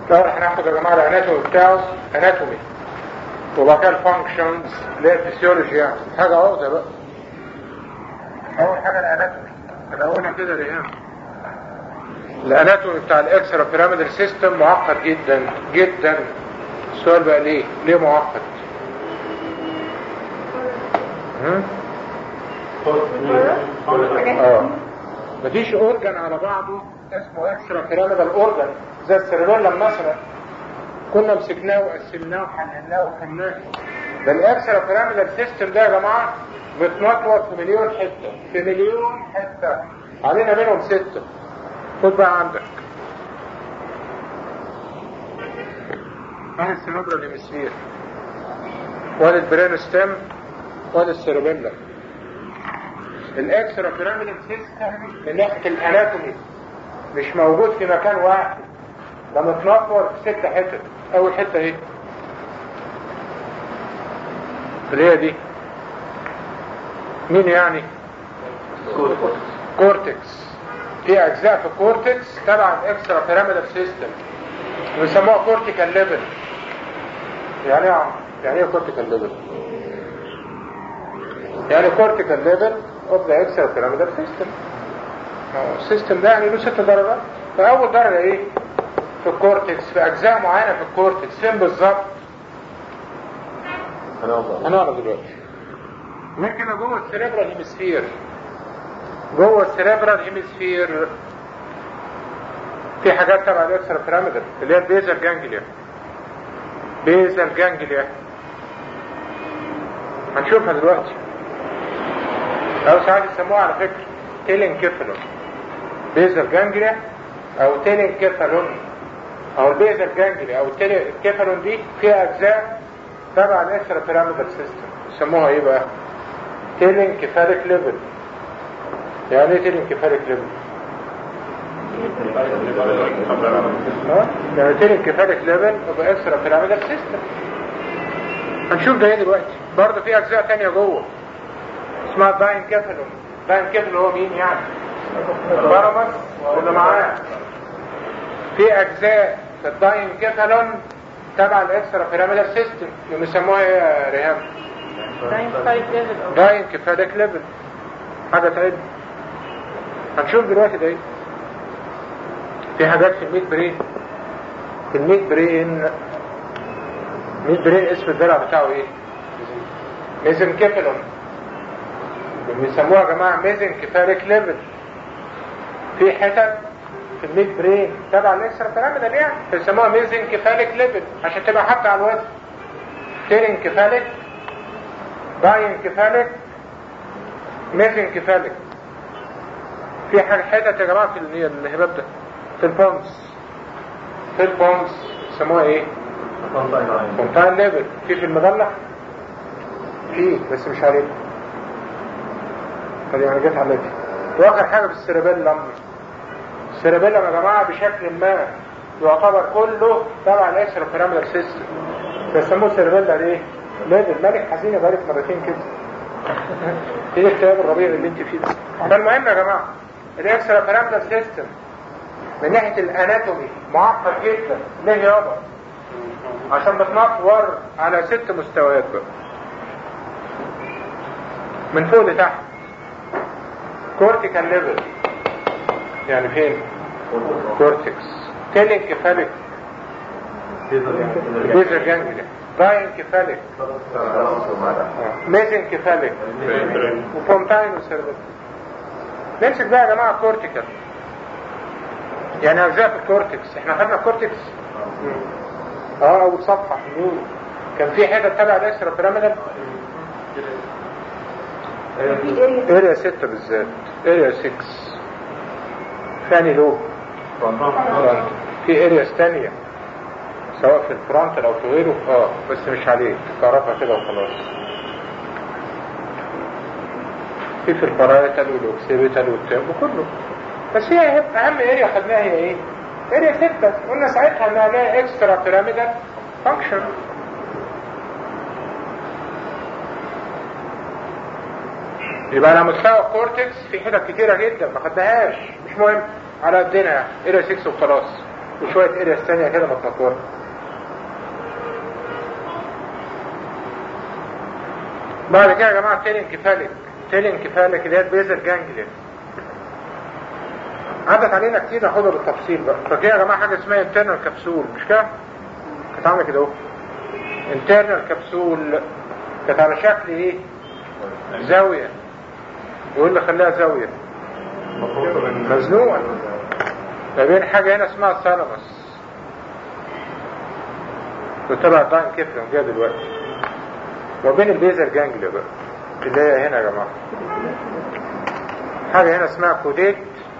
الأول هناخد يا جماعة الأناتومي بتاعه أناتومي وبعد كده الفانكشنز اللي هي الفسيولوجي يعني حاجة عقدة بقى أول حاجة الأناتومي الأول كده ريهام الأناتومي بتاع الإكسرا بيراميدال سيستم معقد جدا جدا السؤال بقى ليه؟ ليه معقد؟ هم؟ اه مفيش اورجان على بعضه اسمه اكسترا بيراميدال اورجان زي السيربيلم مثلا كنا مسكناه وقسمناه وحللناه وفهمناه ده الاكسترا بيراميدال سيستم ده يا جماعه متنطوط في مليون حته في مليون حته علينا منهم سته خد بقى عندك ادي السيربرال هيمسفير وادي البرين ستيم وادي السيربيلم الاكسترا بيراميدال سيستم من ناحيه الاناتومي مش موجود في مكان واحد ده متنطور في ست حتت اول حته ايه اللي هي دي مين يعني كورتكس في اجزاء في الكورتكس تبع الاكسترا بيراميدال سيستم بيسموها كورتيكال ليفل يعني ايه يا عم؟ يعني ايه كورتيكال ليفل يعني كورتيكال ليفل اوف ذا اكسترا بيراميدال سيستم السيستم ده يعني له ست درجات فاول درجه ايه في الكورتكس في اجزاء معينه في الكورتكس فين بالظبط هنعرف دلوقتي ممكن جوه السيريبرال هيمسفير جوه السيريبرال هيمسفير في حاجات تبع الاكسترا بيراميدال اللي هي البيزل جانجليا بيزل جانجليا هنشوفها دلوقتي او ساعات يسموها على فكره تيلينكيفالون بيزل جانجليا او تيلينكيفالون او البيزل جانجليا او التيلينكيفالون دي فيها اجزاء تبع الاكسترا بيراميدال سيستم يسموها ايه بقى تيلينكيفاليك ليفل يعني ايه تيلينكيفاليك ليفل ها يعني تيلينكيفاليك ليفل اوف اكسترا بيراميدال سيستم هنشوف ده ايه دلوقتي برضه في اجزاء تانية جوه اسمها داينكيفالون داينكيفالون هو مين يعني البرمس واللي معاه في اجزاء في الداينكيفالون تبع الاكسترا بيراميدال سيستم يوم يسموها ايه يا ريهام داينكيفاليك ليفل حاجه تعد هنشوف دلوقتي ده ايه في حاجات في الميد برين في الميد برين ميد برين اسم الدلع بتاعه ايه ميزنكيفالون بيسموها يا جماعه ميزنكيفاليك ليفل في حتت في الميد برين تبع الاكسترا بيراميدال يعني بيسموها ميزنكيفاليك ليفل عشان تبقى حتى على الوزن تيرنكيفاليك باينكيفاليك ميزنكيفاليك في حتت يا جماعه في الهباب ده في البونس في البونس يسموها ايه فونتاين ليفل في في المضلع في بس مش عليك فدي يعني جت عليك واخر حاجه في السيربيلم السيربيلم يا جماعه بشكل ما يعتبر كله تبع الاكسترا بيراميدال سيستم بيسموه سيربيلم ايه ليفل مالك حزينه بقالك مرتين كده ايه الاكتئاب الربيع اللي انت فيه ده فالمهم يا جماعه الاكسترا بيراميدال سيستم من ناحيه الاناتومي معقد جدا ليه يابا عشان بتنطور على ست مستويات بقى من فوق لتحت كورتيكال ليفل يعني فين كورتكس تيلينكيفاليك بيزر جانجليا باينكيفاليك ميزنكيفاليك وفونتاين وسيربيل نمسك بقى يا جماعه كورتيكال يعني اجزاء في الكورتكس احنا خدنا الكورتكس اه اول صفحه نور كان في حته تبع الاكسترا بيراميدال اريا 6 بالذات اريا 6 ثاني لوب في ارياس تانية سواء في الفرونتال او في غيره اه بس مش عليه تعرفها كده وخلاص في في البرايتال والاوكسيبيتال والتام وكله بس هي اهم اريا خدناها هي ايه اريا 6 قلنا ساعتها انها لها اكسترا بيراميدال فانكشن يبقى على مستوى الكورتكس في حتت كتيرة جدا ما خدناهاش مش مهم على قدنا اريا 6 وخلاص وشوية ارياس ثانية كده متنطورة بعد كده يا جماعة تيل انكفالك تيل انكفالك اللي هي البيزل جانجليا عدت علينا كتير ناخدها بالتفصيل بقى فاكرين يا جماعة حاجة اسمها انترنال كبسول مش كده؟ كانت عاملة كده اهو انترنال كبسول كانت على شكل ايه؟ زاوية يقول لي خليها زاوية مزنوقة ما بين حاجة هنا اسمها ثالاموس وتبع داين كيفلون جاي دلوقتي وبين البيزر جانجليا بقى اللي هي هنا يا جماعة حاجة هنا اسمها كوديت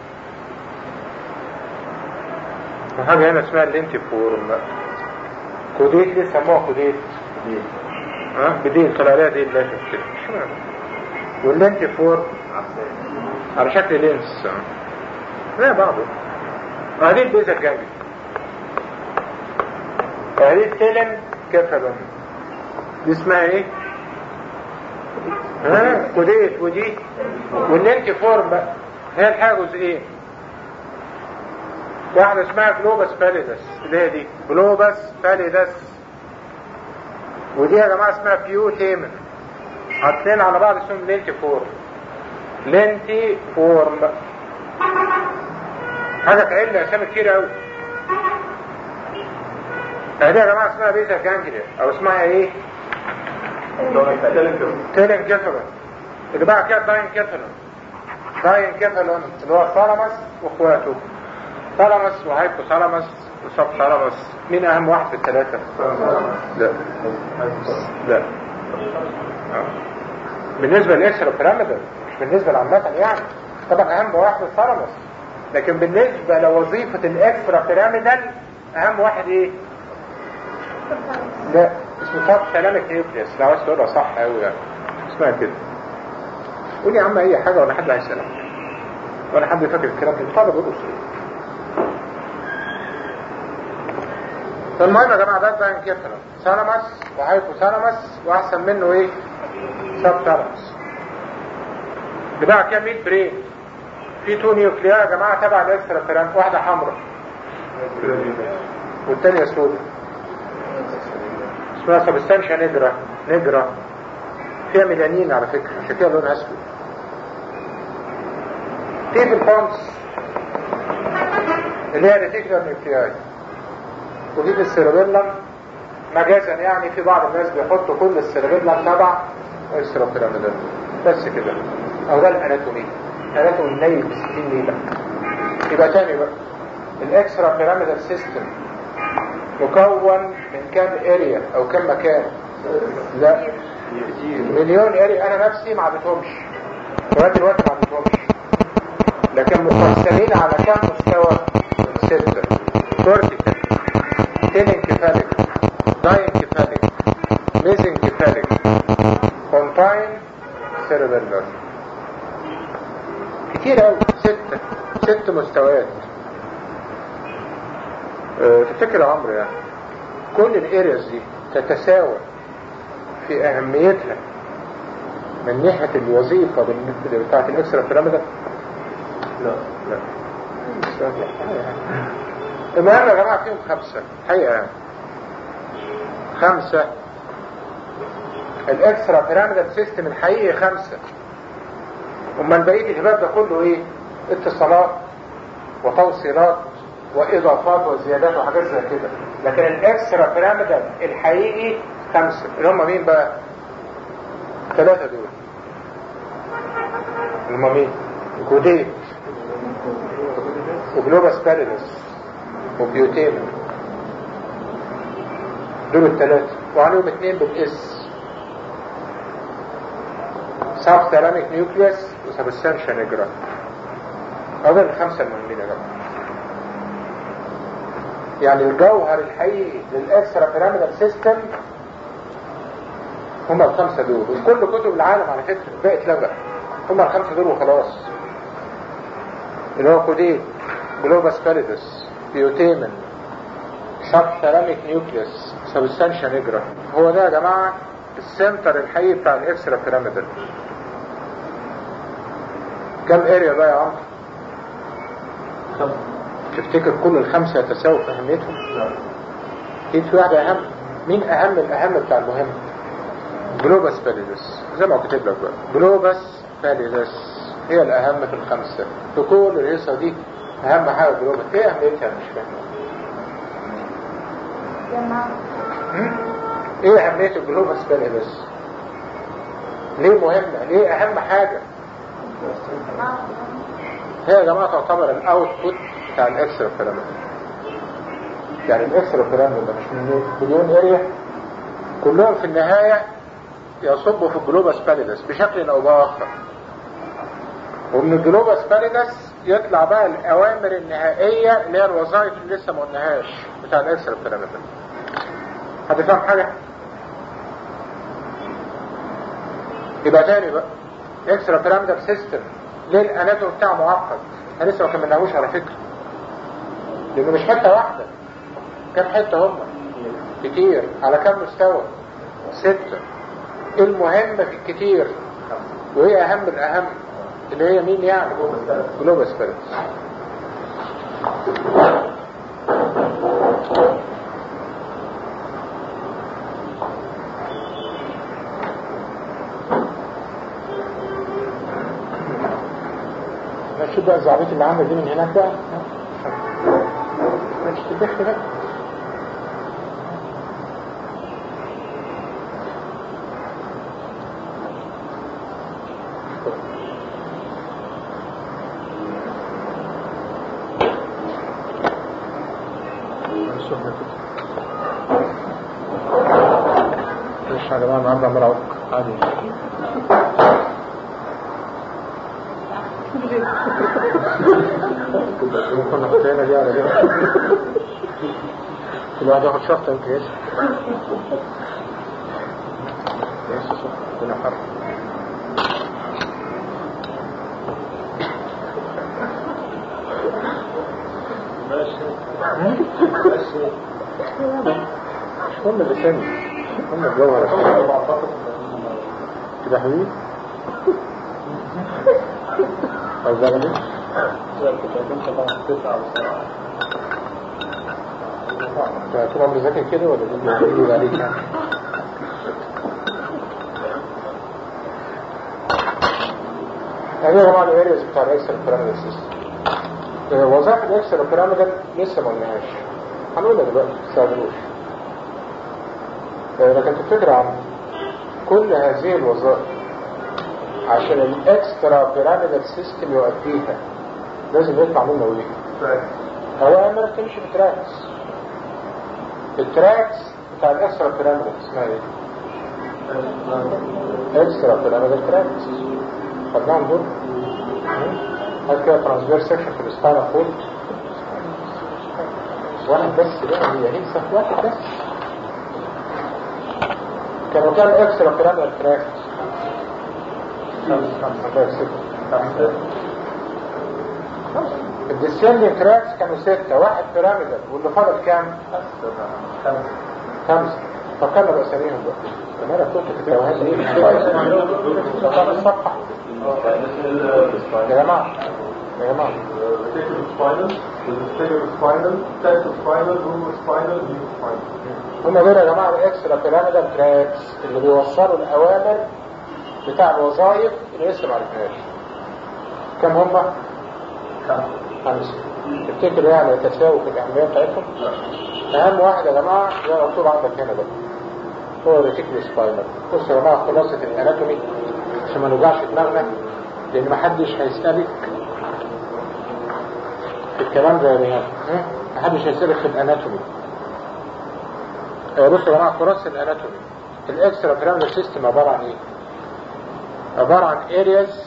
وحاجة هنا اسمها اللينتيفورم بقى كوديت ليه سموها كوديت ها بديل طلع عليها ديل لازم كده واللينتيفورم على شكل لينس لا بعضه هذه البيزا جانجليا هذه التلم كفلون دي اسمها ايه ها كوديت ودي واللينك فورم بقى هي الحاجة جزئين واحدة اسمها جلوبس باليدس اللي هي دي جلوبس باليدس ودي يا جماعة اسمها بيو تيمن حاطين على بعض اسمهم لينتي فورم لينتي فورم حاجة تعل اسامي كتير قوي هذه يا جماعة اسمها بيزا جانجليا او اسمها ايه تيلين كيفالون اللي بقى كده داين كيفالون داين كيفالون اللي هو ثالاموس واخواته ثالاموس وهايبو ثالاموس وسب ثالاموس مين اهم واحد في الثلاثة لا لا آه. بالنسبة للإكسترا بيراميدال مش بالنسبة لعامة يعني طبعا اهم واحد الثالاموس لكن بالنسبة لوظيفة الإكسترا بيراميدال اهم واحد ايه لا اسمه صف سلامة نيوكليس لو عايز تقولها صح قوي يعني اسمها كده قول يا عم اي حاجة ولا حد عايز سلام ولا حد فاكر الكلام ده طالب بيقول فالمهم يا جماعة ده ده انكفرم سالامس وهايبو سالامس واحسن منه ايه سب سالامس بتاع كام 100 برين في تو نيوكليا يا جماعة تبع الاكسترا بيرام واحدة حمراء والتانية سوداء اسمها سبستانشا نجرة نجرة فيها ميلانين على فكرة عشان كده لونها اسود في في الفونس اللي هي ريتيكولار نيوكلياي ودي في السيربيلم مجازا يعني في بعض الناس بيحطوا كل السيربيلم تبع اكسترا بيراميدال بس كده او ده الاناتومي اناتومي نايل ب 60 نيله يبقى تاني بقى الاكسترا بيراميدال سيستم مكون من كام اريا او كام مكان لا مليون اريا انا نفسي ما عدتهمش لغايه دلوقتي ما عدتهمش لكن مقسمين على كام مستوى ستة كورتيكال تيلينكيفاليك داينكيفاليك ميزنكيفاليك كونتاين سيربيلر كتير قوي ستة ست مستويات أه تفتكر يا عمرو يعني كل الارياز دي تتساوى في اهميتها من ناحية الوظيفة بتاعت الاكسترا بيراميدال لا لا المهم يا جماعة فيهم خمسة حقيقة يعني خمسة الاكسترا بيراميدال سيستم الحقيقي خمسة امال بقية الهباب ده كله ايه اتصالات وتوصيلات واضافات وزيادات وحاجات زي كده لكن الاكسترا بيراميدال الحقيقي خمسة اللي هم مين بقى ثلاثة دول اللي هم مين كوديت وجلوباس باريدس وبيوتينا دول الثلاثة وعليهم اثنين بالاس ساب ثيراميك نيوكليوس وسبستانشا نيجرا هذول الخمسة المهمين يا جماعة يعني الجوهر الحقيقي للاكسترا بيراميدال سيستم هم الخمسة دول وكل كتب العالم على فكرة بقت اتلغى هم الخمسة دول وخلاص اللي هو كوديت جلوباس باريدس بيوتيمن شاب ثيراميك نيوكليوس سبستانشا نيجرا هو ده يا جماعة السنتر الحقيقي بتاع الاكسترا بيراميدال كم اريا بقى يا عمرو تفتكر كل الخمسة يتساووا في أهميتهم؟ أكيد في واحدة أهم مين أهم الأهم بتاع المهم؟ جلوباس باليدس زي ما كتب لك بقى جلوباس باليدس هي الأهم في الخمسة في كل الهيصة دي أهم حاجة جلوباس إيه أهميتها أنا مش فاهم إيه أهمية الجلوباس باليدس؟ ليه مهمة؟ ليه أهم حاجة؟ هي يا جماعة تعتبر الاوتبوت بتاع الاكسترا بيراميد يعني الاكسترا بيراميد ده مش من مليون اريا كلهم في النهاية يصبوا في الجلوباس باليدس بشكل او باخر ومن الجلوباس باليدس يطلع بقى الاوامر النهائية اللي هي الوظائف اللي لسه ما قلناهاش بتاع الاكسترا بيراميد حد فاهم حاجة؟ يبقى تاني بقى اكسترا بيراميدال سيستم ليه الاناتوم بتاعه معقد احنا لسه ما كملناهوش على فكره لانه مش حته واحده كام حته هم كتير على كام مستوى ستة المهم في الكتير وايه اهم الاهم اللي هي مين يعني جلوبس بيرنس شوف بقى الزعبيط اللي عندك دي من هناك بقى مش تبخ بقى مش يا جماعه النهارده عمال اعوق عادي كنا حطينا دي على جنب كل واحد ياخد شخص يمكن يسمع يس كنا حر مش هم اللي سن هم الجوهر كده حبيبي عايز ايه؟ طول عمري ذاكر كده ولا دي بيقول عليك يعني؟ هذه طبعا الارياز بتاع الاكسترا بيراميدال سيستم وظائف الاكسترا بيراميدال لسه ما قلناهاش هنقولها دلوقتي ما تستعجلوش لكن تفتكر عن كل هذه الوظائف عشان الاكسترا بيراميدال سيستم يؤديها لازم يطلع منه ايه؟ اوامر تمشي بتراكس التراكس بتاع الاكسترا بيراميدال اسمها ايه؟ اكسترا بيراميدال تراكس خدناهم دول هات كده ترانسفير سكشن في الاسبانا فول واحد بس بقى هي هيلسة واحد بس كانوا كام اكسترا بيراميدال تراكس الديسندنج تراكس كانوا ستة واحد بيراميدال واللي فضل كام؟ خمسة فكرنا بأساميهم بقى أنا كنت في التوهات ايه؟ فكرنا الصفحة يا جماعة يا جماعة هما دول يا جماعة الاكسترا بيراميدال تراكس اللي بيوصلوا الأوامر بتاع الوظائف اللي لسه ما عرفناش كم هما؟ خمسة تفتكروا يعني تساوي في الأهمية بتاعتهم؟ أهم واحد يا جماعة ده مكتوب عندك هنا بقى هو الريتيكلي سباينال بص يا جماعة خلاصة الأناتومي عشان ما نوجعش دماغنا لأن محدش هيسألك في الكلام زي ريهان محدش هيسألك في الأناتومي بص يا جماعة خلاصة الأناتومي الإكسترا بيراميدال سيستم عبارة عن إيه؟ عبارة عن areas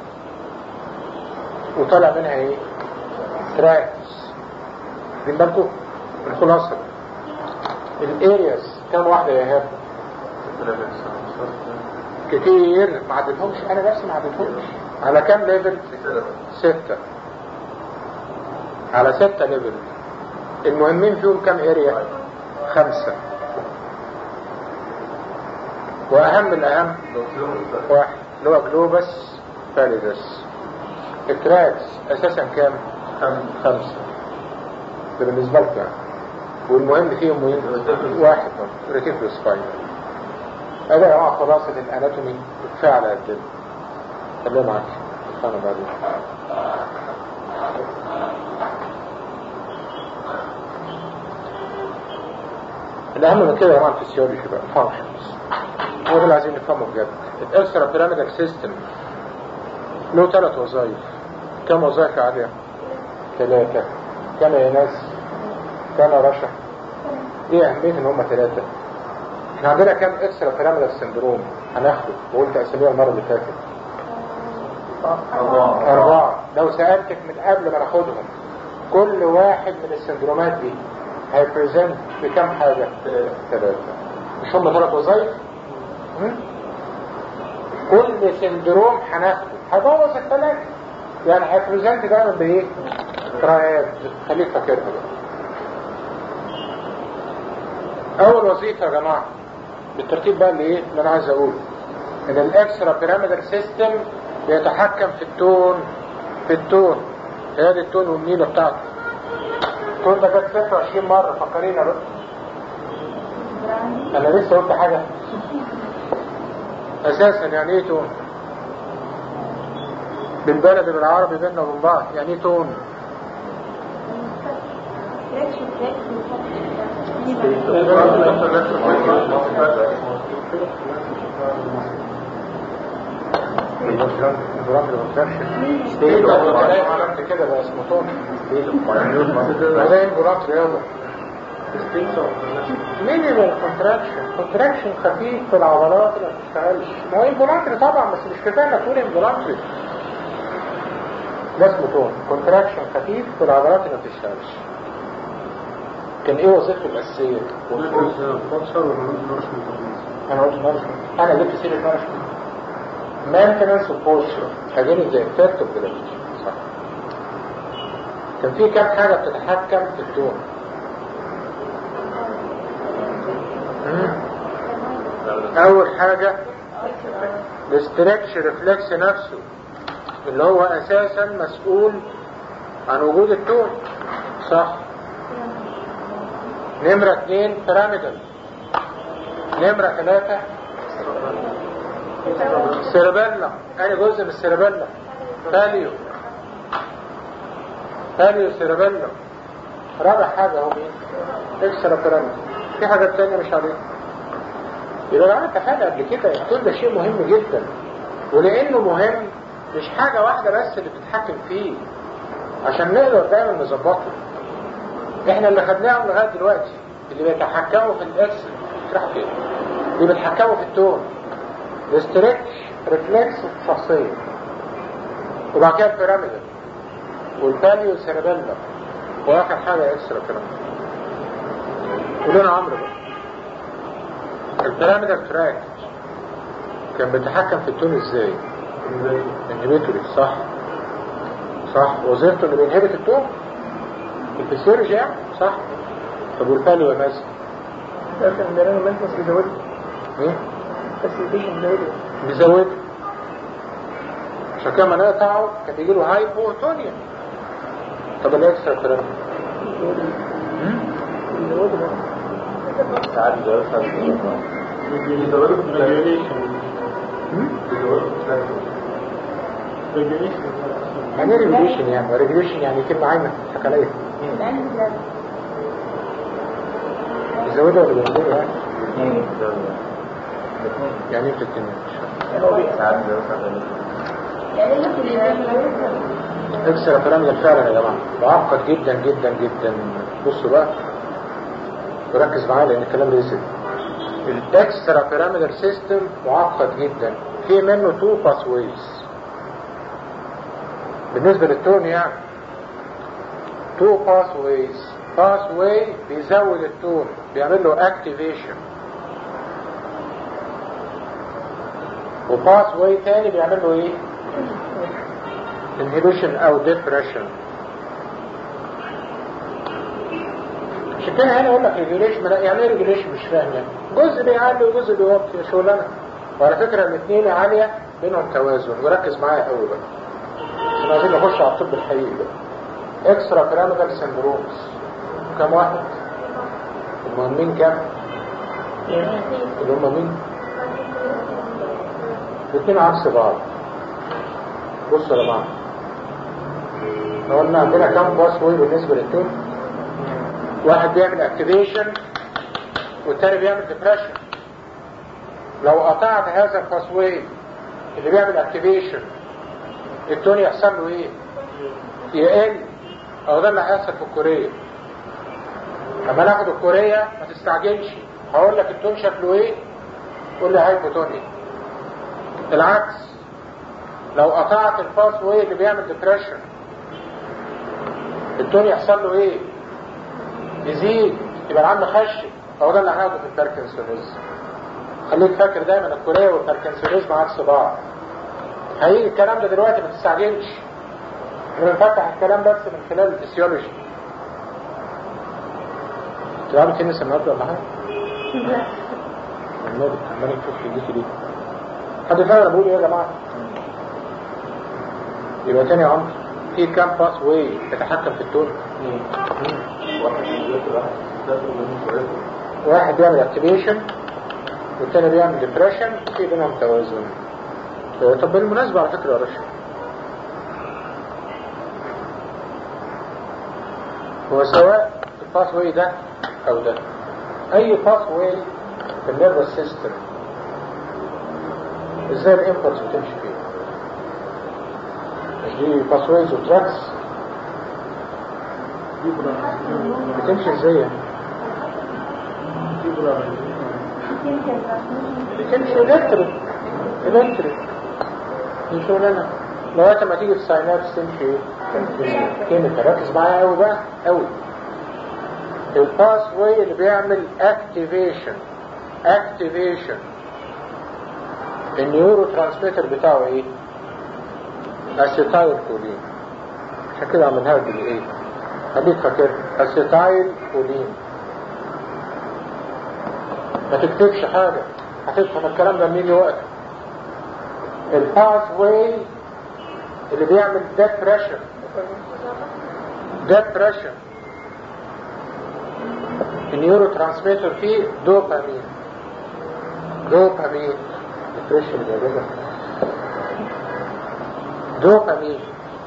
وطلع منها ايه تراكس خدين بالكم الخلاصة الارياس كم واحدة يا هاب كتير ما عدتهمش انا بس ما عدتهمش على كم ليفل ستة على ستة ليفل المهمين فيهم كم اريا خمسة واهم الاهم واحد اللي هو جلوبس فاليدس التراكس اساسا كام خمسة ده بالنسبة لك يعني والمهم فيهم مين؟ واحد ريتيكولو سباين هذا يا جماعة خلاصة الاناتومي كفاية على قد خليها معاك استنى بعدين الأهم من كده يا جماعة الفسيولوجي بقى فانكشنز هو ده اللي عايزين نفهمه بجد الاكسترا بيراميدال سيستم له ثلاث وظائف كم وظائف عالية؟ ثلاثة كم يا ناس؟ كم يا رشا؟ ايه أهمية إن هم ثلاثة؟ احنا عندنا كم اكسترا بيراميدال سندروم هناخده وقلت أسابيع المرة اللي فاتت أربعة أربعة لو سألتك من قبل ما ناخدهم كل واحد من السندرومات دي هيبريزنت بكم حاجة؟ ثلاثة مش هم ثلاث وظائف؟ م? كل سندروم هناخده هيبوظ الثلاثة يعني هيبريزنت دايما بإيه؟ ترايات خليك فاكرها بقى أول وظيفة يا جماعة بالترتيب بقى اللي إيه؟ اللي أنا عايز أقوله إن الإكسترا بيراميدال سيستم بيتحكم في التون في التون هي دي التون والنيلة بتاعته التون ده جت 26 مرة فكرينا بقى انا لسه قلت حاجة اساسا يعني ايه تون بالبلد بالعربي بيننا وبين بعض يعني ايه تون عملت كده بقى اسمه تون زي البراط رياضة مينيمال كونتراكشن كونتراكشن خفيف في العضلات اللي ما بتشتغلش ما هو انفولانتري طبعا بس مش كفايه انك تقول انفولانتري ده اسمه تون كونتراكشن خفيف في العضلات اللي ما بتشتغلش كان ايه وظيفته الاساسيه؟ انا قلت نورشمنت انا جبت سيره نورشمنت maintenance of posture again the effect of gravity صح كان في كام حاجة بتتحكم في التون أول حاجة الاسترتش ريفلكس نفسه اللي هو أساسا مسؤول عن وجود التون صح نمرة اثنين بيراميدال نمرة ثلاثة سيربيلا أنا جزء من السيربيلا فاليو فاليو سيربيلا رابع حاجة هو مين؟ اكسترا بيراميد في حاجة تانية مش عليها يبقى انا اتفقنا قبل كده التون ده شيء مهم جدا ولانه مهم مش حاجة واحدة بس اللي بتتحكم فيه عشان نقدر دايما نظبطه احنا اللي خدناهم لغاية دلوقتي اللي بيتحكموا في الاكس راحوا فين اللي بيتحكموا في التون الاسترتش ريفلكس شخصية وبعد كده البيراميدال والباليو سيربيلا واخر حاجة اكسترا بيراميدال قولنا عمرو بقى البيراميدال تراك كان بيتحكم في التون ازاي؟ انهبيتوري صح صح وظيفته انه بينهبت التون الفسيولوجي يعني صح طب والباليو يا مازن ده كان بيرامي مانتنس بيزودها ايه؟ فاسيليتيشن بيزودها بيزود عشان كده ما نقطعه كان بيجي له هايبوتونيا طب الاكسترا بيراميدال بيزودها ساعات بيوصل بيزودوا في الريجوليشن بيزودوا في يعني ايه ريجوليشن يعني ريجوليشن يعني كلمة عايمة تضحك عليا بيزودها ولا بينزلها يعني يعني ايه بتتكلم ساعات بيوصل اكسترا بيراميدال فعلا يا جماعة معقد جدا جدا جدا بصوا بقى وركز معايا لان الكلام ريزل الاكسترا بيراميدال سيستم معقد جدا في منه تو باس ويز بالنسبة للتون يعني تو باس ويز باس واي بيزود التون بيعمل له اكتيفيشن وباس واي تاني بيعمل له ايه inhibition او depression عشان كده هنا اقول لك ريجوليشن يعني ايه ريجوليشن مش فاهم يعني جزء بيعلي وجزء بيوطي شغلانه وعلى فكره الاثنين عاليه بينهم توازن وركز معايا قوي بقى عشان عايزين نخش على الطب الحقيقي بقى اكسترا بيراميدال سندرومز كم واحد المهمين كم اللي هم مين الاثنين عكس بعض بصوا يا جماعه لو قلنا عندنا كم باس واي بالنسبه للتاني واحد بيعمل اكتيفيشن والتاني بيعمل ديبريشن لو قطعت هذا الباس واي اللي بيعمل اكتيفيشن التوني يحصل له ايه يقل او ده اللي هيحصل في الكورية لما ناخد الكورية ما تستعجلش هقول لك التون شكله ايه قول لي هايبوتوني العكس لو قطعت الباس واي اللي بيعمل ديبريشن التون يحصل له ايه يزيد يبقى العم خش هو ده اللي هناخده في الباركنسونيزم خليك فاكر دايما الكورية والباركنسونيزم عكس بعض هيجي الكلام ده دلوقتي ما تستعجلش احنا بنفتح الكلام بس من خلال الفسيولوجي تلعبوا تنس النهارده ولا حاجه؟ لا النادي عمال نشوف في دي ليه حد فاهم انا بقول ايه يا جماعه؟ يبقى تاني يا عمرو في كام باس واي يتحكم في التون؟ واحد يذاكر واحد يذاكر منه سؤال واحد بيعمل اكتيفيشن والتاني بيعمل ديبريشن في بينهم توازن طب بالمناسبة على فكرة يا رشا هو سواء الباس واي ده او ده اي باس واي في النيرفس سيستم ازاي الانبوتس بتمشي فيه مش دي باس وايز وتراكس بتمشي ازاي يعني بتمشي الكتريك الكتريك دي شغلانه لغايه ما تيجي في الساينابس تمشي ايه؟ كيميكال ركز معايا قوي بقى قوي الباس واي اللي بيعمل اكتيفيشن اكتيفيشن النيورو ترانسميتر بتاعه ايه؟ اسيتايل كولين عشان كده عملناها بالايه؟ خليك فاكر اسيتايل كولين ما تكتبش حاجة هتفهم الكلام ده مين وقت الباث واي اللي بيعمل depression depression النيورو ترانسميتر فيه دوبامين دوبامين depression يا جدع دوبامين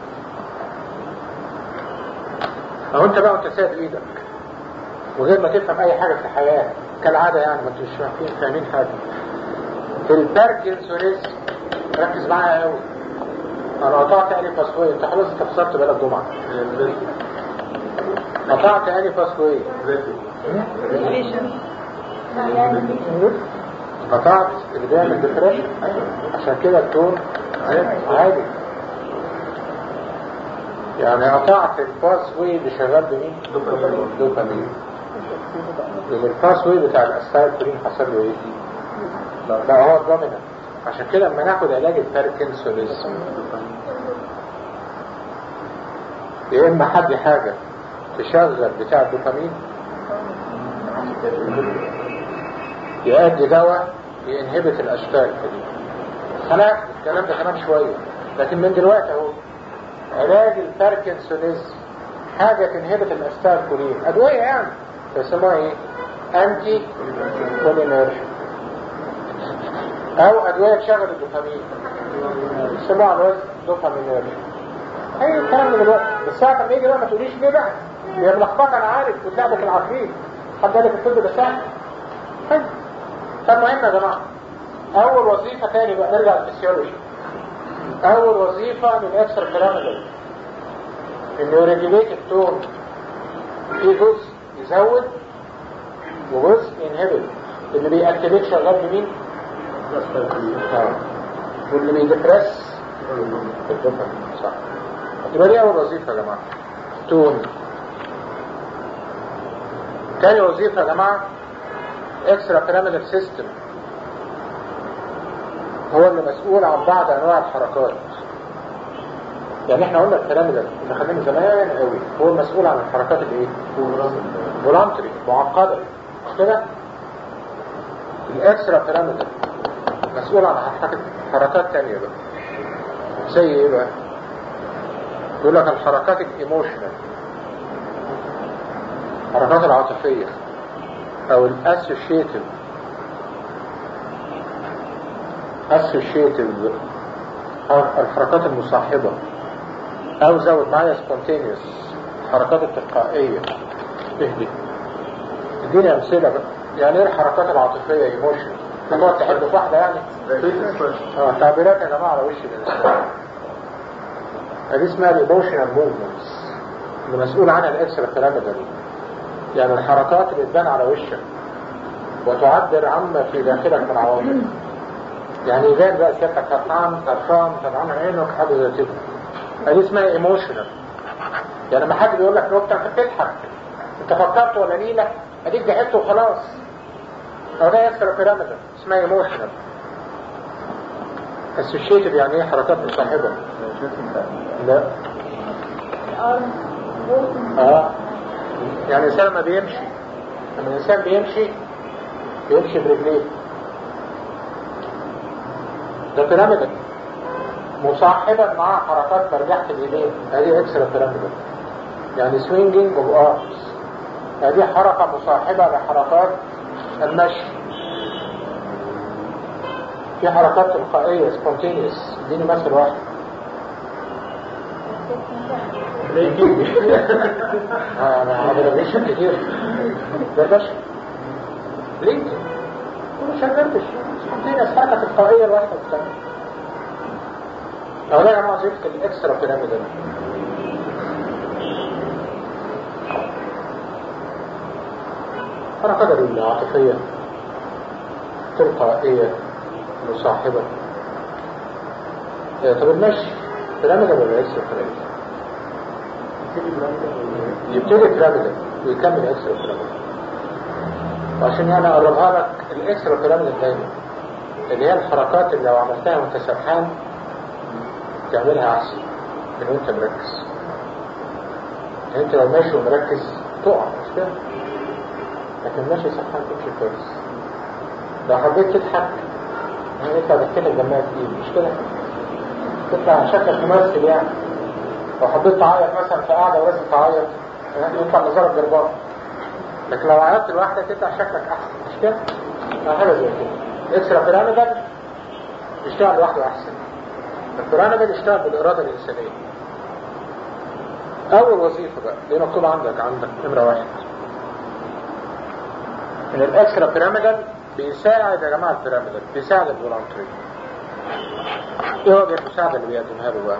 اهو انت بقى وانت سايب ايدك وغير ما تفهم اي حاجة في الحياة كالعادة يعني ما انتوش فاهمين فاهمين حاجة في الباركنسونيزم ركز معايا قوي انا قطعت اني باسوي انت خلاص انت خسرت بقالك جمعة قطعت اني باسوي قطعت اللي بيعمل ديبريشن عشان كده التون عادي يعني قطعت الباس واي اللي شغال بمين؟ دوبامين لان الباس واي بتاع الاستايل كولين حصل له ايه؟ لا هو الدومينانت عشان كده لما ناخد علاج الباركنسونيزم يا اما حد حاجه تشغل بتاع الدوبامين يأدي دواء ينهبت الاشكال دي خلاص الكلام ده كمان شويه لكن من دلوقتي اهو علاج الباركنسونيزم حاجه تنهبت الاستار كولين ادويه يعني يسموها ايه انتي كولينرجي او ادويه تشغل الدوبامين يسموها على وزن دوبامينرجي اي الكلام ده دلوقتي بس ساعه ما يجي بقى ما تقوليش ليه بقى هي ملخبطه انا عارف وتلعبك العفريت حد قال لك الطب ده سهل حلو فالمهم يا جماعه اول وظيفه تاني بقى نرجع للفسيولوجي اول وظيفه من اكثر بيراميدال انه يريجوليت التون في جزء يزود وجزء ينهبل اللي بيأكتيفيت شغال بمين؟ اه واللي بيدبرس الدوبامين صح تبقى دي اول وظيفه يا جماعه تون تاني وظيفه يا جماعه اكسترا بيراميدال سيستم هو اللي مسؤول عن بعض انواع الحركات يعني احنا قلنا البيراميدال اللي خدناه زمان قوي هو المسؤول عن الحركات الايه؟ فولانتري معقده مش كده؟ الاكسترا بيراميدال مسؤول عن حركات حركات تانية بقى زي ايه بقى؟ يقول لك الحركات الايموشنال الحركات العاطفية او الاسوشيتيف اسوشيتيف الحركات المصاحبة او زود معايا سبونتينيوس الحركات التلقائية اهدي اديني امثلة بقى يعني ايه الحركات العاطفية ايموشن تقعد تحب في واحدة يعني اه تعبيرات يا جماعة على وش الانسان هذه اسمها الايموشنال موفمنتس اللي مسؤول عنها الاكسترا بيراميدال يعني الحركات اللي تبان على وشك وتعبر عما في داخلك من عواطف يعني يبان بقى سيادتك فرحان فرحان فرحان عينك حاجه زي كده هذه اسمها ايموشنال يعني لما حد بيقول لك نكته انت بتضحك انت فكرت ولا نيله اديك ضحكت وخلاص هو ده اكسترا بيراميدال اسمها ايموشنال اسوشيتد يعني ايه حركات مصاحبه لا اه يعني الانسان لما بيمشي لما الانسان بيمشي بيمشي برجليه ده بيراميدال مصاحبا مع حركات مرجحة اليدين هذه اكسترا بيراميدال يعني سوينجينج اوف ارمز هذه حركة مصاحبة لحركات المشي في حركات تلقائية سبونتينيوس اديني مثل واحد اه انا ما بلاقيش كتير ده بشر لينكن كله شغال في سبونتينيوس حركة تلقائية الواحدة بتاعتها أو لا يا جماعة وظيفة الإكسترا بيراميدال أنا قدر العاطفية تلقائية مصاحبة طب المشي بيراميدال ولا إكسترا بيراميدال؟ يبتدي بيراميدال ويكمل إكسترا بيراميدال وعشان يعني أقربها لك الإكسترا بيراميدال دايما اللي هي الحركات اللي لو عملتها وانت سرحان تعملها احسن من وانت مركز يعني انت لو ماشي ومركز تقع مش كده لكن ماشي سرحان تمشي كويس لو حبيت تضحك يعني انت ضحكتك دمها تقيل مش كده تطلع شكلك ممثل يعني لو حبيت تعيط مثلا في قاعده ولازم تعيط يعني يطلع نظرك جربان لكن لو عيطت لوحدك تطلع شكلك احسن مش كده؟ حاجه زي كده اكسرا بيراميدال يشتغل لوحده احسن البيراميدال يشتغل بالإرادة الإنسانية أول وظيفة بقى دي مكتوبة عندك عندك نمرة واحد إن الإكسترا بيراميدال بيساعد يا جماعة البيراميدال بيساعد الفولنتري إيه هو المساعدة اللي بيقدمها له بقى؟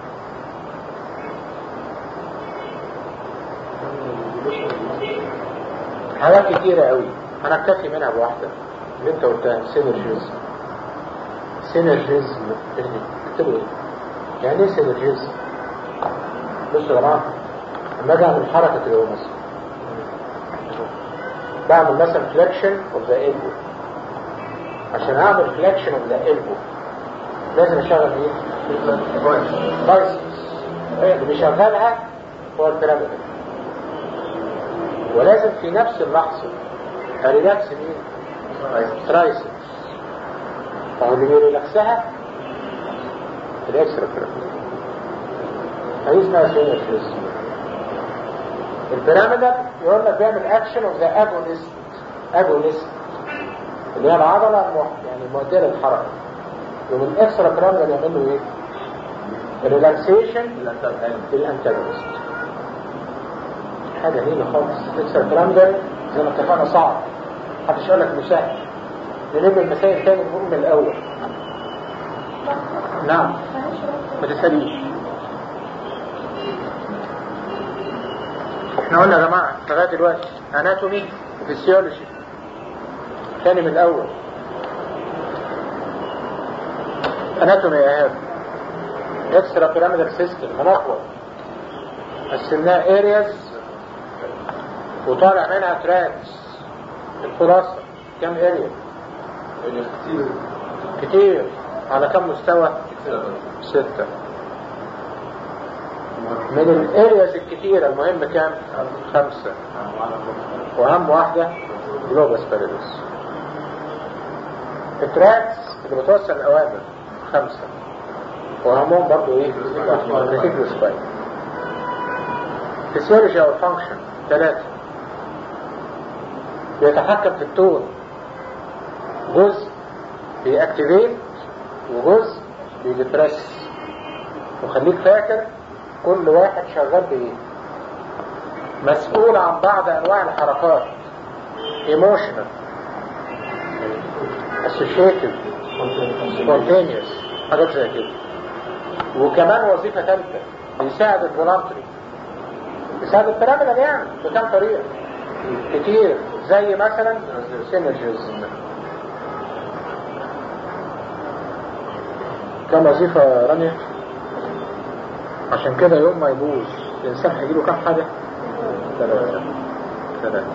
حاجات كتيرة قوي أنا أكتفي منها بواحدة اللي أنت قلتها سينرجيزم سينرجيزم اكتبوا ايه يعني ايه سينرجيزم بصوا يا جماعه لما اجي اعمل حركه كده مثلا بعمل مثلا فليكشن اوف ذا البو عشان اعمل فليكشن اوف ذا البو لازم اشغل ايه بايسبس اللي بيشغلها هو البيراميدال ولازم في نفس اللحظه اريلاكس مين ترايسبس فهو اللي بيريلاكسها الاكسترا بيراميدال هي اسمها سينرجيزم البيراميدال يقول لك بيعمل اكشن اوف ذا اجونست اجونست اللي هي العضله المح... يعني المؤديه للحركه يوم الاكسترا بيراميدال يعمل له ايه؟ ريلاكسيشن للانتاجونست حاجه هيله خالص الاكسترا بيراميدال زي ما اتفقنا صعب محدش قال لك انه سهل نلم المسائل تاني نقول من الاول نعم ما تسأليش احنا قلنا يا جماعة لغاية دلوقتي اناتومي وفسيولوجي تاني من الاول اناتومي يا ايهاب اكسترا بيراميدال سيستم هنخبط قسمناها ارياز وطالع منها تراكس الخلاصة كم اريا كتير كتير على كم مستوى ستة من الارياز الكتيرة المهم كام خمسة واهم واحدة جلوبس باريدس التراكس اللي بتوصل الاوامر خمسة واهمهم برضو ايه الريتيكولو سباين فيسيولوجي او فانكشن ثلاثة بيتحكم في التون جزء بيأكتيفيت وجزء بيدبرس وخليك فاكر كل واحد شغال بايه مسؤول عن بعض انواع الحركات emotional associative spontaneous حاجات زي كده وكمان وظيفة ثالثة بيساعد الفولنتري بيساعد البيراميدال يعني بكام طريقة كتير زي مثلا سينرجيز كم وظيفة يا رانيا عشان كده يوم ما يبوظ الإنسان هيجيله كام حاجة ثلاثة ثلاثة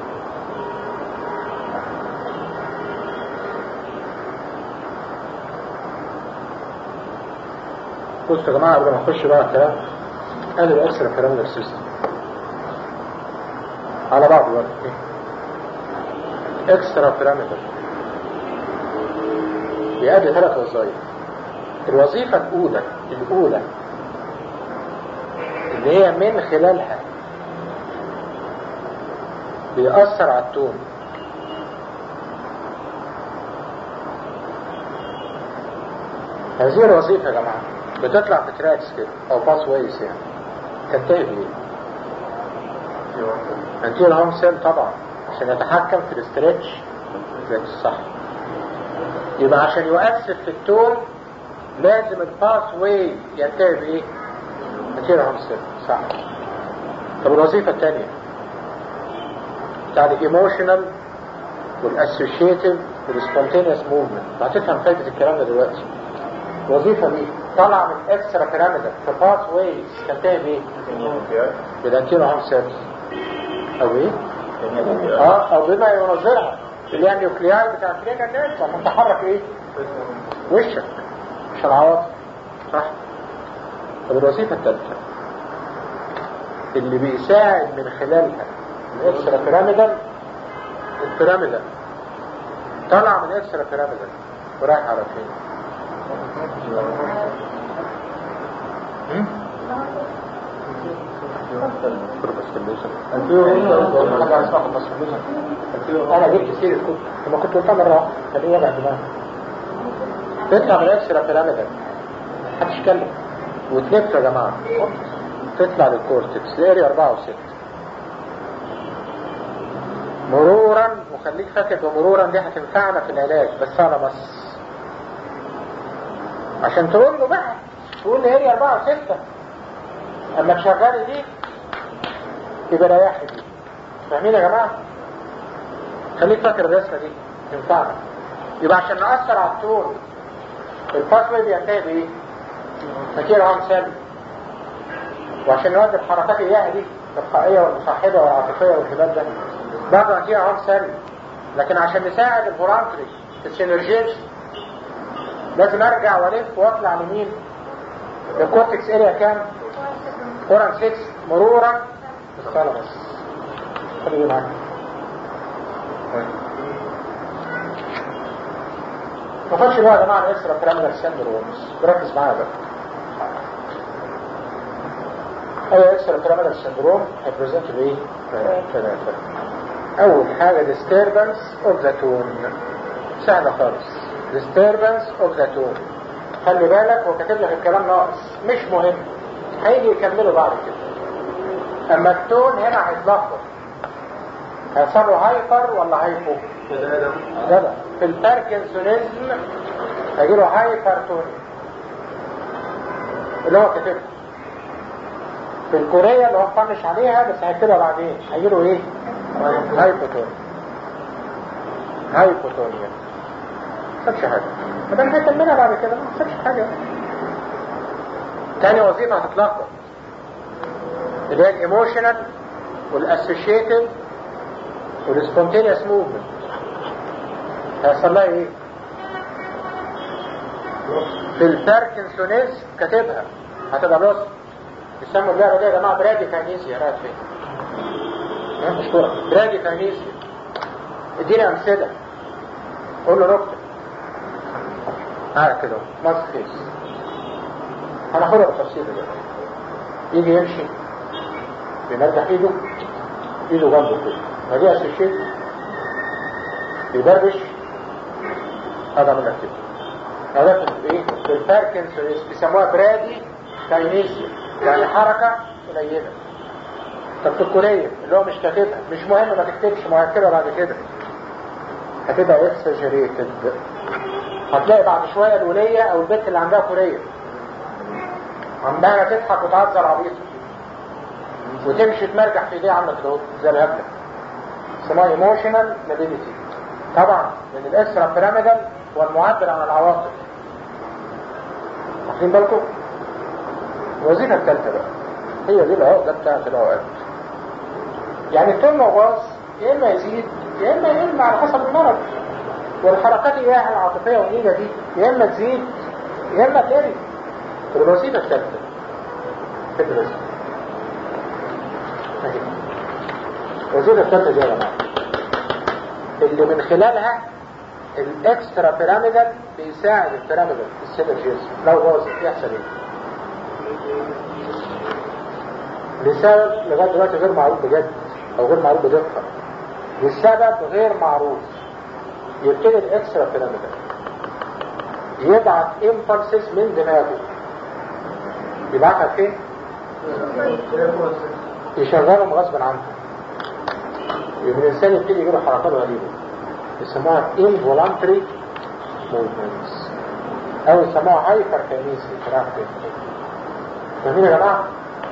بصوا يا جماعة قبل ما نخش بقى الكلام ادي الاكسترا بيراميدال سيستم على بعض بقى اكسترا بيراميدال بيأدي ثلاث وظائف الوظيفة الأولى الأولى اللي هي من خلالها بيأثر على التون هذه الوظيفة يا جماعة بتطلع في تراكس كده أو باس ويز يعني تنتهي بإيه؟ انتهي هوم سيل طبعا عشان يتحكم في الاسترتش صح يبقى عشان يؤثر في التون لازم الباس واي ينتهي بايه؟ انتهي هوم سيل صح طب الوظيفة الثانية بتاع الايموشنال والاسوشيتيف والسبونتينيوس موفمنت هتفهم فايدة الكلام ده دلوقتي الوظيفة دي طالعة من اكسترا بيراميدال في باس ويز تنتهي بايه؟ بالانتيرو هوم سيل او ايه؟ اه او بما ينظرها اللي هي النيوكلياي بتاع الكلينيكال نيرف عشان تحرك ايه؟ وشك مش العواطف صح؟ طب الوظيفة الثالثة اللي بيساعد من خلالها الاكسترا بيراميدال البيراميدال طالع من اكسترا بيراميدال ورايح على فين؟ هم؟ انا جبت سيرة كنت لما كنت قلتها مرة واحدة كان ايه وجع دماغ تطلع من اكسترا بيراميدال محدش يتكلم وتلف يا جماعة تطلع للكورتكس لاري 4 و6 مرورا وخليك فاكر بمرورا دي هتنفعنا في العلاج بس على مص عشان تقول له بقى تقول لي اري 4 و6 اما تشغلي دي يبقى ريحي دي فاهمين يا جماعة خليك فاكر الرسمة دي تنفعنا يبقى عشان نأثر على التون الباسوي بينتهي بايه؟ فاكر عن سلبي وعشان نودي الحركات اياها دي التلقائية والمصاحبة والعاطفية والهبال ده برضه هتيجي عن سلبي لكن عشان نساعد الفولانتري السينرجيز لازم ارجع والف واطلع لمين؟ للكورتكس اريا كام؟ اوران 6 مرورا بالثالاموس خلي معاك نخش بقى يا جماعه الاكسترا بيراميدال سندرومز ركز معايا بقى اي اكسترا بيراميدال سندروم هيبريزنت بايه؟ ثلاثه اول حاجه disturbance of the tone سهله خالص disturbance of the tone خلي بالك هو كاتب لك الكلام ناقص مش مهم هيجي يكملوا بعد كده اما التون هنا هيتلخبط هيحصل له هايبر ولا هايبو؟ جدع في الباركنسونيزم هيجي له هايبرتونيا اللي هو كاتبها في الكورية اللي هو مطنش عليها بس هيكتبها بعدين هيجي له ايه؟ هايبوتونيا هايبوتونيا ما سابش حاجة ما دام هيكملها بعد كده ما سابش حاجة تاني وظيفة هتتلخبط اللي هي الايموشنال والاسوشيتيف والسبونتينيوس موفمنت هيحصل لها ايه؟ في الباركنسونيز كاتبها هتبقى بص يسموا اللعبه دي يا جماعه برادي كاينيزيا رايح فين؟ ها مشكورة برادي كاينيزيا اديني امثله قول له نكته ها كده ماسك فيس هناخدها بالتفصيل ده يجي يمشي بيمرجح ايده ايده جنبه كده فدي اسوشيت بيبربش هذا من كده هذا في ايه في الباركنسونيز بيسموها برادي كاينيزيا يعني حركة قليلة طب في الكورية اللي هو مش كاتبها مش مهم ما تكتبش ما هكتبها بعد كده هتبقى اكسجريتد هتلاقي بعد شوية الولية او البنت اللي عندها كورية عمالة تضحك وتهزر عبيطة وتمشي تمرجح في ايديها عاملة كده اهو، زي الهبلة اسمها ايموشنال لابيليتي طبعا من الاسرة بيراميدال هو المعبر عن العواطف واخدين بالكم؟ الوظيفة الثالثة بقى هي دي العقدة بتاعت العقد يعني التم باظ يا اما يزيد يا اما يقل على حسب المرض والحركات اياها العاطفية والنيجة دي يا اما تزيد يا اما تقل الوظيفة الثالثة كده بس أهي. الوظيفة الثالثة دي يا جماعة اللي من خلالها الاكسترا بيراميدال بيساعد البيراميدال في السينرجيزم لو باظت يحصل ايه؟ لسبب لغايه دلوقتي غير معروف بجد او غير معروف بدقه لسبب غير معروف يبتدي الاكسترا بيراميدال يبعت امبلسز من دماغه يبعتها فين؟ يشغلهم غصب عنه يبقى الانسان يبتدي يجيله حركات غريبه يسموها involuntary movements او يسموها هايبر كينيسي فاهمين يا جماعه؟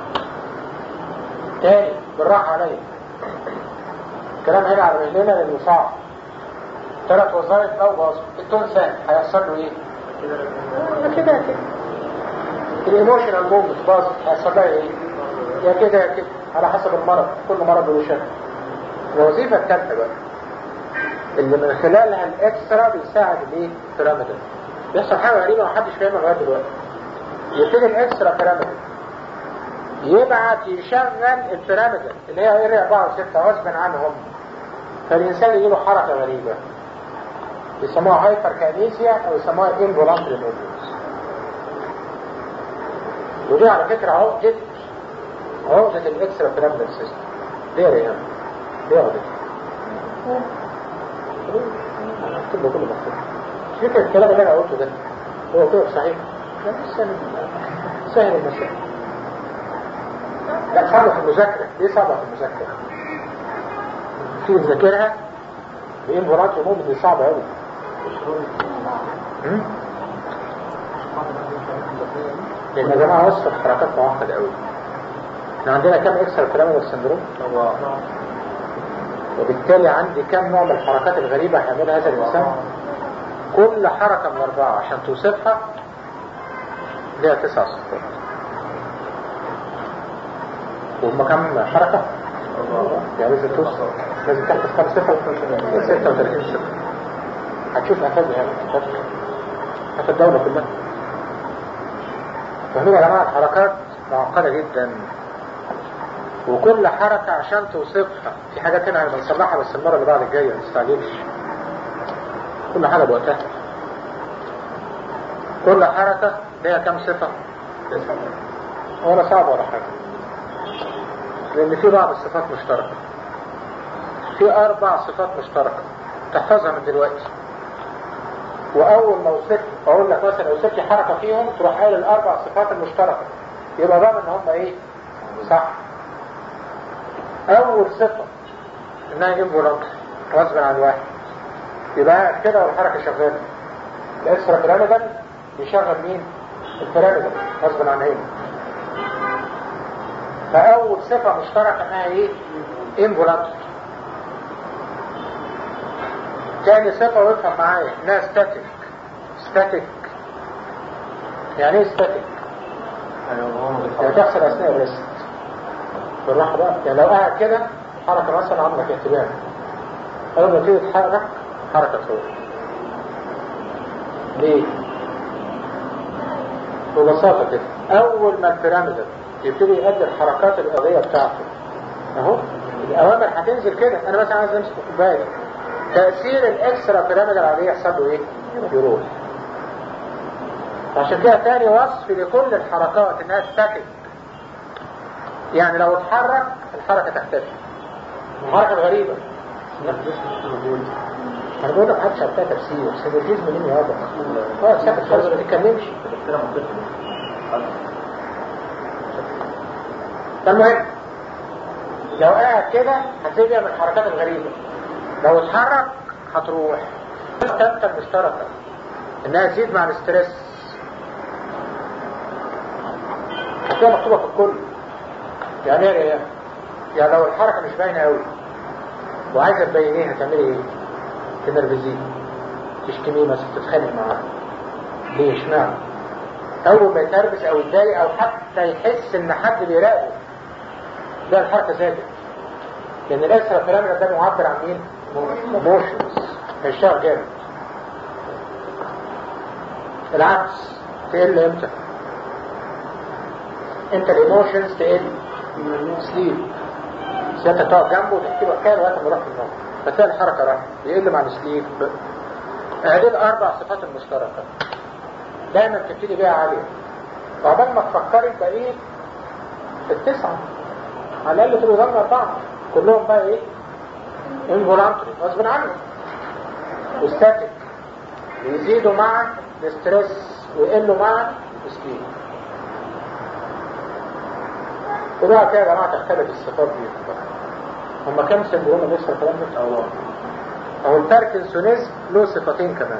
تاني بالراحه عليا الكلام هنا على رجلنا لانه صعب ثلاث وظائف لو باظوا التونسان هيحصل له ايه؟ كده يا كده الايموشنال موفمنت باظت هيحصل لها ايه؟ يا كده يا كده على حسب المرض كل مرض له شكل الوظيفه الثالثه بقى اللي من خلالها الاكسترا بيساعد الايه؟ بيراميدال بيحصل حاجه غريبه محدش فاهمها لغايه دلوقتي يبتدي الاكسترا بيراميدال يبعت يشغل البيراميدال اللي هي اريا 4 و6 غصب عنهم فالانسان يجي له حركه غريبه يسموها هايبر كانيزيا او يسموها انفولانتري موفمنتس ودي على فكره عقده عقده الاكسترا بيراميدال سيستم ليه يا ريان؟ ليه عقده؟ اكتب له كل مكتوب فكرة الكلام اللي انا قلته ده هو كده صحيح لا مش سهل سهل المسائل لا صعبة في المذاكرة ليه صعبة في المذاكرة في تذاكرها بإنفراد عموم دي صعبة أوي هم؟ لأن يا جماعة وصف الحركات معقدة أوي احنا عندنا كم اكسترا بيراميدال سندروم؟ وبالتالي عندي كم نوع من الحركات الغريبة هيعملها هذا الإنسان كل حركة من أربعة عشان توصفها ليها تسع صفات وهم كم حركة؟ يعني لازم توصل لازم تحفظ كم صفة؟ 36 صفة هتشوف أفاد يعني أفاد الدولة كلها فاهمين يا جماعة الحركات معقدة جدا وكل حركة عشان توصفها في حاجات هنا هنصلحها بس المرة اللي بعد الجاية ما تستعجلش كل حاجة بوقتها كل حركة ليها كم صفة ولا صعب ولا حاجة لأن في بعض الصفات مشتركة في أربع صفات مشتركة تحفظها من دلوقتي وأول ما وصلت أقول لك مثلا لو وصلت حركة فيهم تروح قايل الأربع صفات المشتركة يبقى ضامن إن هم إيه؟ صح أول صفة إنها انفولانتري غصب عن الواحد يبقى قاعد كده والحركة شغالة الإكسترا بيراميدال بيشغل مين؟ البيراميدال غصب عن عينه فأول صفة مشتركة إنها إيه؟ انفولانتري تاني صفة وافهم معايا إنها ستاتيك ستاتيك يعني إيه ستاتيك؟ يعني تحصل أثناء الريست بالراحة بقى يعني لو قاعد كده حركة مثلا عندك اهتمام أول ما تيجي تتحرك حركة فوق ليه؟ ببساطة كده أول ما البيراميدال يبتدي يؤدي الحركات الأرضية بتاعته أهو الأوامر هتنزل كده أنا مثلا عايز أمسك كوباية تأثير الإكسترا بيراميدال عليه يحصل له إيه؟ يروح عشان كده تاني وصف لكل الحركات إنها ستاتيك يعني لو اتحرك الحركة تختفي الحركة الغريبة انا بقول لك محدش عارفها تفسير سينرجيزم منين يا واضح اه ساكت خالص ما تتكلمش الدكتورة منطقي خلاص فالمهم لو قاعد كده هتلاقيه بيعمل الحركات الغريبة لو اتحرك هتروح الثالثة المشتركة انها تزيد مع الاسترس هتلاقيها مكتوبة في الكل يعني ايه يا يعني لو الحركة مش باينة قوي وعايزة تبينيها هتعملي ايه؟ تنرفزيه تشتميه مثلا تتخانق معاه ليه اشمعنى؟ اول ما يتنرفز او يتضايق او حتى يحس ان حد بيراقبه ده الحركة زادت لان الاسرة بيراميدال ده معبر عن مين؟ موشنز هيشتغل جامد العكس تقل امتى؟ انت الايموشنز تقل سليب ساعتها تقعد جنبه وتحكي له حكايه لغايه ما يروح في النوم فتلاقي الحركه راحت يقل مع السليب هذه الاربع صفات المشتركه دايما تبتدي بيها عاليه وعقبال ما تفكري بقيت التسعه على الاقل تبقوا ضمن اربعه كلهم بقى ايه؟ انفولانتري غصب عنه وستاتيك يزيدوا مع الاسترس ويقلوا مع السليب وبقى كده يا جماعه تختلف الصفات دي هما كام سندروم لسه الكلام ده او او الباركنسونيزم له صفتين كمان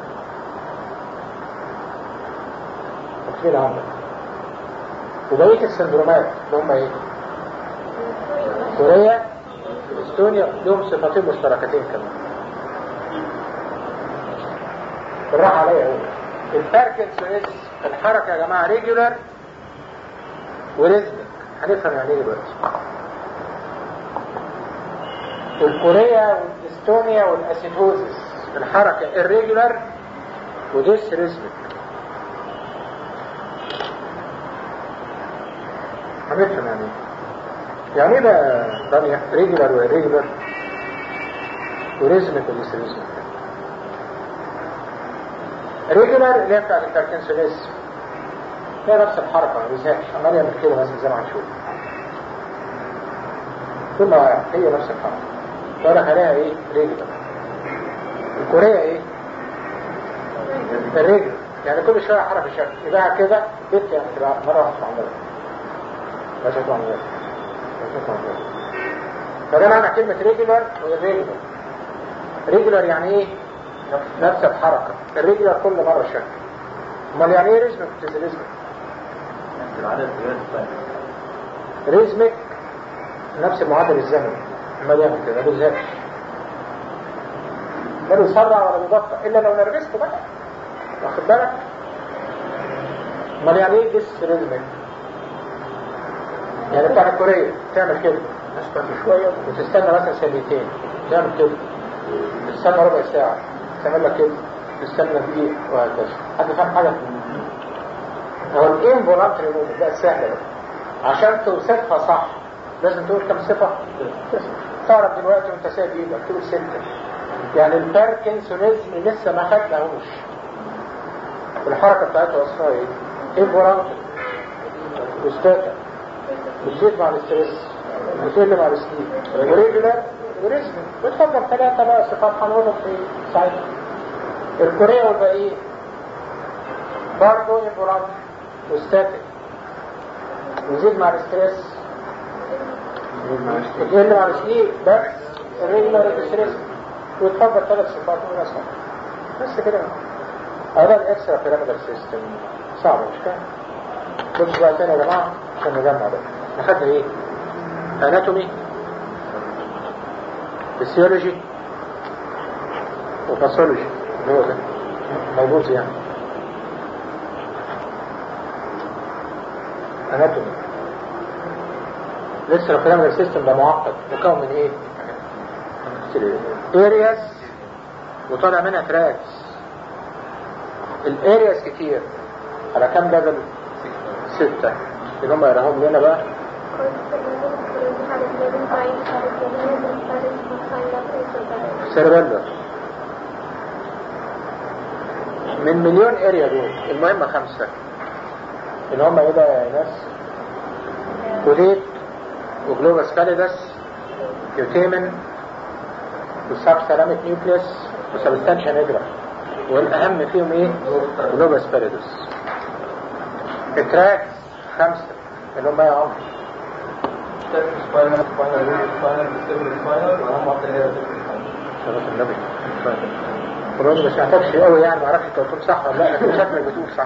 تفصيل عندك وبقيه السندرومات اللي هم ايه كوريا استونيا لهم صفتين مشتركتين كمان بالراحه عليا اهو الباركنسونيزم الحركه يا جماعه ريجولار وريزمك هنفهم يعني ايه دلوقتي الكوريا والاستونيا والاسيتوزس الحركة الريجولار وديس ريزمك هنفهم يعني ايه يعني ايه بقى رانيا ريجولار وريجولار وريزمك وديس ريزمك ريجولار اللي هي بتاعت الباركنسونيزم هي نفس الحركة ما بيزهقش عمال يعمل كده مثلا زي ما هنشوف ثم هي نفس الحركة ولا عليها ايه رجل الكورية ايه الرجل يعني كل شوية حركة شكل يبقى كده بيت يعني تبقى مرة واحدة تعملها بس تعملها بس تعملها فده معنى كلمة ريجولار والريجولار ريجولار يعني ايه نفس الحركة الريجولار كل مرة شكل امال يعني ايه ريزمك بتنزل ريزمك نفس العدد زيادة الثانية ريزمك نفس المعدل الزمني ما يعمل كده ما بيزهقش لا بيسرع ولا بيبطأ الا لو نرفزت بقى واخد بالك امال يعني ايه ديس ريزمك يعني بتاع الكورية تعمل كده اسكت شوية وتستنى مثلا ثانيتين تعمل كده تستنى ربع ساعة تعمل لك كده تستنى دقيقة وهكذا حد فاهم حاجة هو الانفولانتري موفمنت ده سهلة بقى عشان توصفها صح لازم تقول كم صفة تعرف دلوقتي وانت سايب ايدك تقول ستة يعني الباركنسونيزم لسه ما خدناهوش الحركة بتاعتها اصلها ايه؟ انفولانتري وستاتا بتزيد مع الاسترس بتقل مع السليب وريجولار وريزم بتفضل ثلاثة بقى صفات هنقولهم في ساعتها الكوريا والباقيين برضه انفولانتري وستاتيك ويزيد مع الاسترس يقل مع السليب بس الريجولار الاسترس ويتفضل ثلاث صفات من الاسماء بس كده هذا الاكسترا بيراميدال سيستم صعب مش كده بصوا بقى تاني يا جماعه عشان نجمع ده اخدنا ايه اناتومي فيسيولوجي وباثولوجي اللي هو ده موجود يعني اناتومي لسه الكلام السيستم ده معقد مكون من ايه ارياس وطالع منها تراكس الارياس كتير على كام ليفل ستة اللي هم يراهم لنا بقى سيربيلر من مليون اريا دول المهم خمسة اللي هم ايه بقى يا ناس كوديت وجلوباس كاليدس يوتيمن والساب سيراميك نيوكليس وسبستانشا نجرة والاهم فيهم ايه لوبس باريدوس التراك خمسة اللي هم يا عمر سباينال سباينال سباينال سباينال سباينال واهم واحده هي صلاة النبي الراجل مش محتاج شيء قوي يعني ما اعرفش انت بتقول صح ولا لا لكن شكلك بتقول صح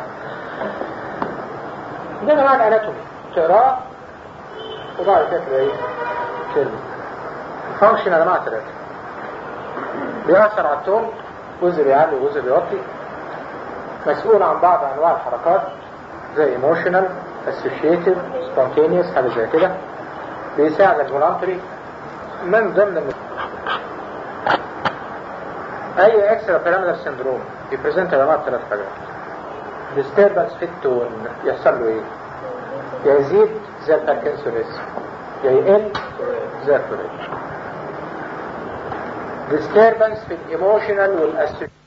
ده نوع الاناتومي تقراه وبعد كده تلاقيه كلمة فانكشن يا جماعه ثلاثة بيأثر على التون جزء بيعلي وجزء بيوطي مسؤول عن بعض انواع الحركات زي emotional associated spontaneous حاجه زي كده بيساعد الفولانتري من ضمن الم... اي اكسترا بيراميدال سندروم يبريزنت يا جماعه ثلاث حاجات disturbance في التون يحصل له ايه؟ يا يزيد زي الباركنسونيزم يا يقل زي التوريج disturbance في الايموشنال والاسوشيشن